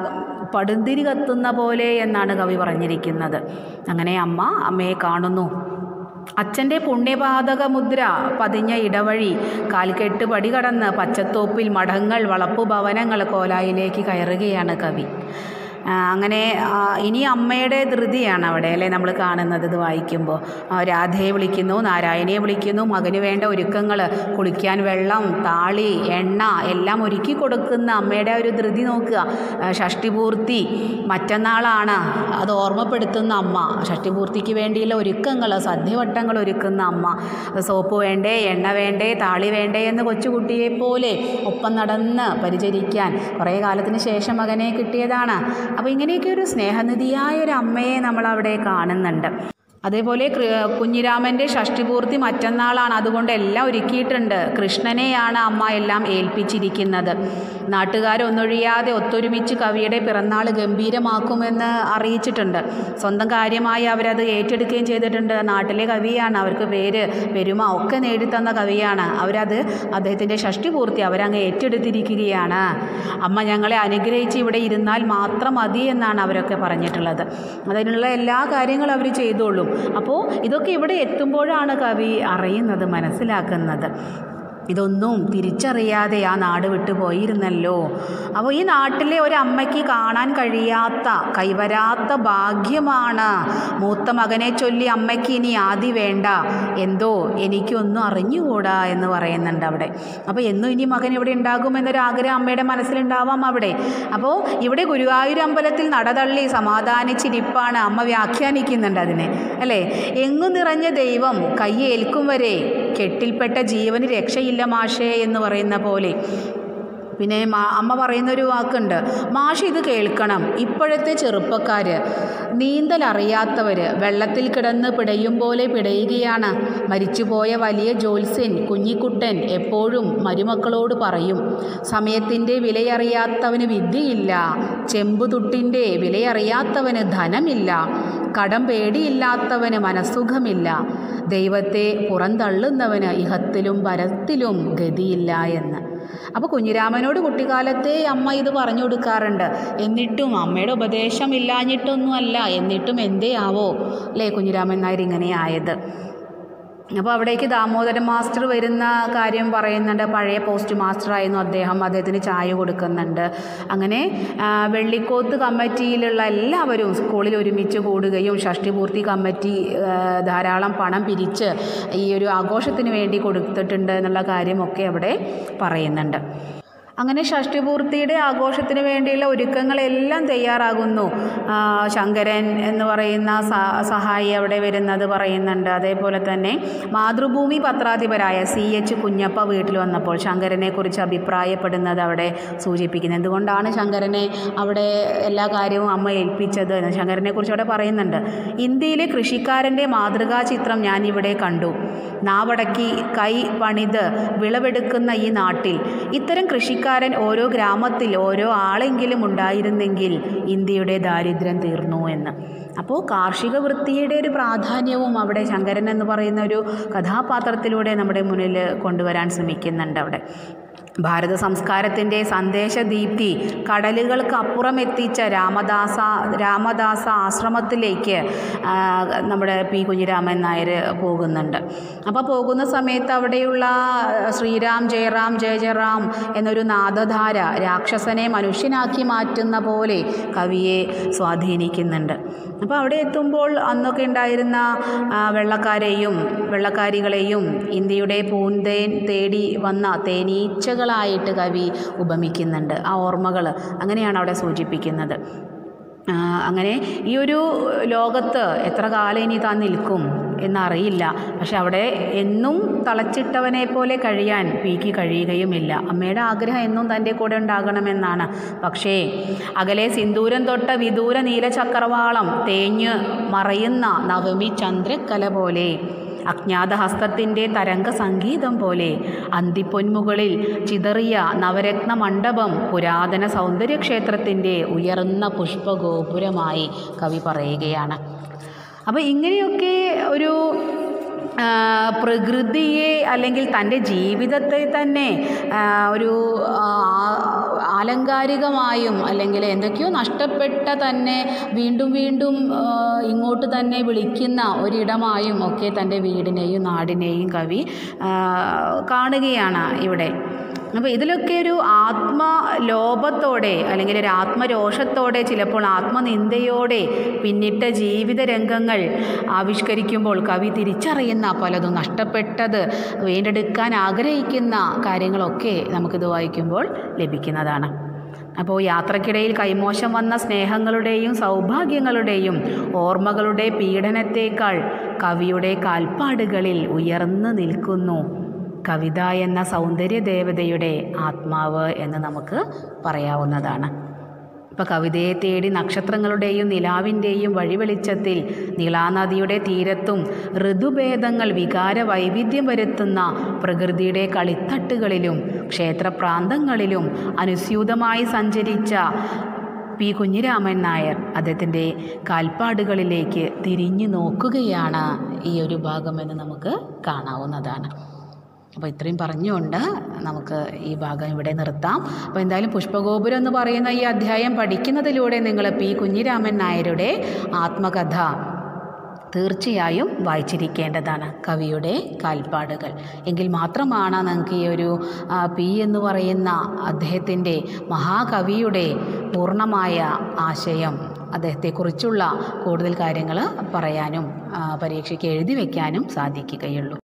പടുതിരി കത്തുന്ന പോലെ എന്നാണ് കവി പറഞ്ഞിരിക്കുന്നത് അങ്ങനെ അമ്മ അമ്മയെ കാണുന്നു അച്ഛൻ്റെ പുണ്യപാതക മുദ്ര പതിഞ്ഞ ഇടവഴി കാൽക്കെട്ട് പടി കടന്ന് പച്ചത്തോപ്പിൽ മഠങ്ങൾ വളപ്പു ഭവനങ്ങൾ കോലായിലേക്ക് കയറുകയാണ് കവി ആ, അങ്ങനെ ആ, ഇനി അമ്മയുടെ ധൃതിയാണ് അവിടെ അല്ലേ നമ്മൾ കാണുന്നത് ഇത് വായിക്കുമ്പോൾ ആ, രാധയെ വിളിക്കുന്നു നാരായണിയെ വിളിക്കുന്നു മകന് വേണ്ട ഒരുക്കങ്ങൾ കുളിക്കാൻ വെള്ളം താളി എണ്ണ എല്ലാം ഒരുക്കി കൊടുക്കുന്ന അമ്മയുടെ ആ ഒരു ധൃതി നോക്കുക ആ, ഷഷ്ടിപൂർത്തി മറ്റന്നാളാണ് അത് ഓർമ്മപ്പെടുത്തുന്ന അമ്മ ഷഷ്ടിപൂർത്തിക്ക് വേണ്ടിയുള്ള ഒരുക്കങ്ങൾ സദ്യവട്ടങ്ങൾ ഒരുക്കുന്ന അമ്മ സോപ്പ് വേണ്ടേ എണ്ണ വേണ്ടേ താളി വേണ്ടേ എന്ന് കൊച്ചുകുട്ടിയെ പോലെ ഒപ്പം നടന്ന് പരിചരിക്കാൻ കുറേ കാലത്തിന് ശേഷം മകനെ കിട്ടിയതാണ് അപ്പോൾ ഇങ്ങനെയൊക്കെ ഒരു സ്നേഹനിധിയായ ഒരു അമ്മയെ നമ്മൾ അവിടെ കാണുന്നുണ്ട് അതേപോലെ കൃ- കുഞ്ഞിരാമൻ്റെ ഷഷ്ടിപൂർത്തി മറ്റന്നാളാണ് അതുകൊണ്ട് എല്ലാം ഒരുക്കിയിട്ടുണ്ട് കൃഷ്ണനെയാണ് അമ്മ എല്ലാം ഏൽപ്പിച്ചിരിക്കുന്നത് നാട്ടുകാരൊന്നൊഴിയാതെ ഒത്തൊരുമിച്ച് കവിയുടെ പിറന്നാൾ ഗംഭീരമാക്കുമെന്ന് അറിയിച്ചിട്ടുണ്ട് സ്വന്തം കാര്യമായി അവരത് ഏറ്റെടുക്കുകയും ചെയ്തിട്ടുണ്ട് നാട്ടിലെ കവിയാണ് അവർക്ക് പേര് പെരുമ ഒക്കെ നേടിത്തന്ന കവിയാണ് അവരത് അദ്ദേഹത്തിൻ്റെ ഷഷ്ടിപൂർത്തി അവരങ്ങ് ഏറ്റെടുത്തിരിക്കുകയാണ് അമ്മ ഞങ്ങളെ അനുഗ്രഹിച്ച് ഇവിടെ ഇരുന്നാൽ മാത്രം മതി എന്നാണ് അവരൊക്കെ പറഞ്ഞിട്ടുള്ളത് അതിനുള്ള എല്ലാ കാര്യങ്ങളും അവർ ചെയ്തോളും അപ്പോൾ ഇതൊക്കെ ഇവിടെ എത്തുമ്പോഴാണ് കവി അറിയുന്നത് മനസ്സിലാക്കുന്നത് ഇതൊന്നും തിരിച്ചറിയാതെ ആ നാട് വിട്ടു പോയിരുന്നല്ലോ അപ്പോൾ ഈ നാട്ടിലെ ഒരു അമ്മയ്ക്ക് കാണാൻ കഴിയാത്ത കൈവരാത്ത ഭാഗ്യമാണ് മൂത്ത മകനെ ചൊല്ലി അമ്മയ്ക്ക് ഇനി ആദി വേണ്ട എന്തോ എനിക്കൊന്നും അറിഞ്ഞുകൂടാ എന്ന് പറയുന്നുണ്ട് അവിടെ അപ്പോൾ എന്നും ഇനി മകൻ ഇവിടെ ഉണ്ടാകുമെന്നൊരു ആഗ്രഹം അമ്മയുടെ മനസ്സിലുണ്ടാവാം അവിടെ അപ്പോൾ ഇവിടെ ഗുരുവായൂർ അമ്പലത്തിൽ നടതള്ളി സമാധാനിച്ചിരിപ്പാണ് അമ്മ വ്യാഖ്യാനിക്കുന്നുണ്ട് അതിനെ അല്ലേ എങ്ങു നിറഞ്ഞ ദൈവം കയ്യേൽക്കും വരെ കെട്ടിൽപ്പെട്ട ജീവന് രക്ഷയില്ല മാഷേ എന്ന് പറയുന്ന പോലെ പിന്നെ മാ അമ്മ പറയുന്നൊരു വാക്കുണ്ട് മാഷ് ഇത് കേൾക്കണം ഇപ്പോഴത്തെ ചെറുപ്പക്കാർ നീന്തൽ അറിയാത്തവർ വെള്ളത്തിൽ കിടന്ന് പിടയും പോലെ പിടയുകയാണ് മരിച്ചുപോയ വലിയ ജോത്സ്യൻ കുഞ്ഞിക്കുട്ടൻ എപ്പോഴും മരുമക്കളോട് പറയും സമയത്തിൻ്റെ വിലയറിയാത്തവന് വിദ്യയില്ല ചെമ്പുതുട്ടിൻ്റെ വിലയറിയാത്തവന് ധനമില്ല കടം പേടിയില്ലാത്തവന് മനസ്സുഖമില്ല ദൈവത്തെ പുറന്തള്ളുന്നവന് ഇഹത്തിലും പരത്തിലും ഗതിയില്ല എന്ന് അപ്പോൾ കുഞ്ഞിരാമനോട് കുട്ടിക്കാലത്തെ അമ്മ ഇത് പറഞ്ഞു കൊടുക്കാറുണ്ട് എന്നിട്ടും അമ്മയുടെ ഉപദേശം ഇല്ലാഞ്ഞിട്ടൊന്നുമല്ല എന്നിട്ടും എന്തേ ആവോ അല്ലേ കുഞ്ഞിരാമൻ നായർ ഇങ്ങനെ ആയത് അപ്പോൾ അവിടേക്ക് ദാമോദരൻ മാസ്റ്റർ വരുന്ന കാര്യം പറയുന്നുണ്ട് പഴയ പോസ്റ്റ് മാസ്റ്ററായിരുന്നു അദ്ദേഹം അദ്ദേഹത്തിന് ചായ കൊടുക്കുന്നുണ്ട് അങ്ങനെ ആ, വെള്ളിക്കോത്ത് കമ്മിറ്റിയിലുള്ള എല്ലാവരും സ്കൂളിൽ ഒരുമിച്ച് കൂടുകയും ഷഷ്ടിപൂർത്തി കമ്മിറ്റി ആ, ധാരാളം പണം പിരിച്ച് ഈ ഒരു ആഘോഷത്തിന് വേണ്ടി കൊടുത്തിട്ടുണ്ട് എന്നുള്ള കാര്യമൊക്കെ അവിടെ പറയുന്നുണ്ട് അങ്ങനെ ഷഷ്ടിപൂർത്തിയുടെ ആഘോഷത്തിന് വേണ്ടിയുള്ള ഒരുക്കങ്ങളെല്ലാം തയ്യാറാകുന്നു ആ, ശങ്കരൻ എന്ന് പറയുന്ന സ- സഹായി അവിടെ വരുന്നത് പറയുന്നുണ്ട് അതേപോലെ തന്നെ മാതൃഭൂമി പത്രാധിപരായ സി എച്ച് കുഞ്ഞപ്പ വീട്ടിൽ വന്നപ്പോൾ ശങ്കരനെ കുറിച്ച് അഭിപ്രായപ്പെടുന്നത് അവിടെ സൂചിപ്പിക്കുന്നത് എന്തുകൊണ്ടാണ് ശങ്കരനെ അവിടെ എല്ലാ കാര്യവും അമ്മ ഏൽപ്പിച്ചത് എന്ന് ശങ്കരനെ കുറിച്ച് അവിടെ പറയുന്നുണ്ട് ഇന്ത്യയിലെ കൃഷിക്കാരൻ്റെ മാതൃകാ ചിത്രം ഞാൻ ഇവിടെ കണ്ടു നാവടക്കി കൈ പണിത് വിളവെടുക്കുന്ന ഈ നാട്ടിൽ ഇത്തരം കൃഷിക്കാരൻ ഓരോ ഗ്രാമത്തിൽ ഓരോ ആളെങ്കിലും ഉണ്ടായിരുന്നെങ്കിൽ ഇന്ത്യയുടെ ദാരിദ്ര്യം തീർന്നു എന്ന് അപ്പോൾ കാർഷിക വൃത്തിയുടെ ഒരു പ്രാധാന്യവും അവിടെ ശങ്കരൻ എന്ന് പറയുന്ന ഒരു കഥാപാത്രത്തിലൂടെ നമ്മുടെ മുന്നിൽ കൊണ്ടുവരാൻ ശ്രമിക്കുന്നുണ്ട് അവിടെ ഭാരത സംസ്കാരത്തിൻ്റെ സന്ദേശദീപ്തി കടലുകൾക്ക് അപ്പുറം എത്തിച്ച രാമദാസ രാമദാസ ആശ്രമത്തിലേക്ക് ആ, നമ്മുടെ പി കുഞ്ഞിരാമൻ നായർ പോകുന്നുണ്ട് അപ്പോൾ പോകുന്ന സമയത്ത് അവിടെയുള്ള ശ്രീരാം ജയറാം ജയ ജയറാം എന്നൊരു നാദധാര രാക്ഷസനെ മനുഷ്യനാക്കി മാറ്റുന്ന പോലെ കവിയെ സ്വാധീനിക്കുന്നുണ്ട് അപ്പോൾ അവിടെ എത്തുമ്പോൾ അന്നൊക്കെ ഉണ്ടായിരുന്ന ആ, വെള്ളക്കാരെയും വെള്ളക്കാരികളെയും ഇന്ത്യയുടെ പൂന്തേൻ തേടി വന്ന തേനീച്ചകളായിട്ട് കവി ഉപമിക്കുന്നുണ്ട് ആ ഓർമ്മകൾ അങ്ങനെയാണ് അവിടെ സൂചിപ്പിക്കുന്നത് ആ, അങ്ങനെ ഈ ഒരു ലോകത്ത് എത്ര കാലം ഇനി താൻ നിൽക്കും എന്നറിയില്ല പക്ഷെ അവിടെ എന്നും തളച്ചിട്ടവനെ പോലെ കഴിയാൻ പിക്ക് കഴിയുകയുമില്ല അമ്മയുടെ ആഗ്രഹം എന്നും തൻ്റെ കൂടെ ഉണ്ടാകണമെന്നാണ് പക്ഷേ അകലെ സിന്ദൂരം തൊട്ട വിദൂര നീലചക്രവാളം തേഞ്ഞ് മറയുന്ന നവമി ചന്ദ്രക്കല പോലെ അജ്ഞാതഹസ്തത്തിൻ്റെ തരംഗ സംഗീതം പോലെ അന്തിപ്പൊന്മുകളിൽ ചിതറിയ നവരത്ന മണ്ഡപം പുരാതന സൗന്ദര്യക്ഷേത്രത്തിൻ്റെ ഉയർന്ന പുഷ്പഗോപുരമായി കവി പറയുകയാണ് അപ്പോൾ ഇങ്ങനെയൊക്കെ ഒരു ആ, പ്രകൃതിയെ അല്ലെങ്കിൽ തൻ്റെ ജീവിതത്തെ തന്നെ ആ, ഒരു ആ, ആലങ്കാരികമായും അല്ലെങ്കിൽ എന്തൊക്കെയോ നഷ്ടപ്പെട്ട തന്നെ വീണ്ടും വീണ്ടും ആ, ഇങ്ങോട്ട് തന്നെ വിളിക്കുന്ന ഒരിടമായും ഒക്കെ തൻ്റെ വീടിനെയും നാടിനെയും കവി ആ, കാണുകയാണ് ഇവിടെ അപ്പോൾ ഇതിലൊക്കെ ഒരു ആത്മലോപത്തോടെ അല്ലെങ്കിൽ ഒരു ആത്മരോഷത്തോടെ ചിലപ്പോൾ ആത്മനിന്ദയോടെ പിന്നിട്ട ജീവിത രംഗങ്ങൾ ആവിഷ്കരിക്കുമ്പോൾ കവി തിരിച്ചറിയുന്ന പലതും നഷ്ടപ്പെട്ടത് വീണ്ടെടുക്കാൻ ആഗ്രഹിക്കുന്ന കാര്യങ്ങളൊക്കെ നമുക്കിത് വായിക്കുമ്പോൾ ലഭിക്കുന്നതാണ് അപ്പോൾ യാത്രക്കിടയിൽ കൈമോശം വന്ന സ്നേഹങ്ങളുടെയും സൗഭാഗ്യങ്ങളുടെയും ഓർമ്മകളുടെ പീഡനത്തേക്കാൾ കവിയുടെ കാൽപ്പാടുകളിൽ ഉയർന്നു നിൽക്കുന്നു കവിത എന്ന സൗന്ദര്യ ദേവതയുടെ ആത്മാവ് എന്ന് നമുക്ക് പറയാവുന്നതാണ് ഇപ്പോൾ കവിതയെ തേടി നക്ഷത്രങ്ങളുടെയും നിലാവിൻ്റെയും വഴിവെളിച്ചത്തിൽ നീളാനദിയുടെ തീരത്തും ഋതുഭേദങ്ങൾ വികാര വൈവിധ്യം വരുത്തുന്ന പ്രകൃതിയുടെ കളിത്തട്ടുകളിലും ക്ഷേത്രപ്രാന്തങ്ങളിലും അനുസ്യൂതമായി സഞ്ചരിച്ച പി കുഞ്ഞിരാമൻ നായർ അദ്ദേഹത്തിൻ്റെ കാൽപ്പാടുകളിലേക്ക് തിരിഞ്ഞു നോക്കുകയാണ് ഈ ഒരു ഭാഗമെന്ന് നമുക്ക് കാണാവുന്നതാണ് അപ്പോൾ ഇത്രയും പറഞ്ഞുകൊണ്ട് നമുക്ക് ഈ ഭാഗം ഇവിടെ നിർത്താം അപ്പോൾ എന്തായാലും പുഷ്പഗോപുരം എന്ന് പറയുന്ന ഈ അധ്യായം പഠിക്കുന്നതിലൂടെ നിങ്ങൾ പി കുഞ്ഞിരാമൻ നായരുടെ ആത്മകഥ തീർച്ചയായും വായിച്ചിരിക്കേണ്ടതാണ് കവിയുടെ കാൽപ്പാടുകൾ എങ്കിൽ മാത്രമാണ് നിങ്ങൾക്ക് ഈ ഒരു ആ, പി എന്ന് പറയുന്ന അദ്ദേഹത്തിൻ്റെ മഹാകവിയുടെ പൂർണ്ണമായ ആശയം അദ്ദേഹത്തെക്കുറിച്ചുള്ള കൂടുതൽ കാര്യങ്ങൾ പറയാനും ആ, പരീക്ഷയ്ക്ക് എഴുതി വയ്ക്കാനും സാധിക്കുകയുള്ളൂ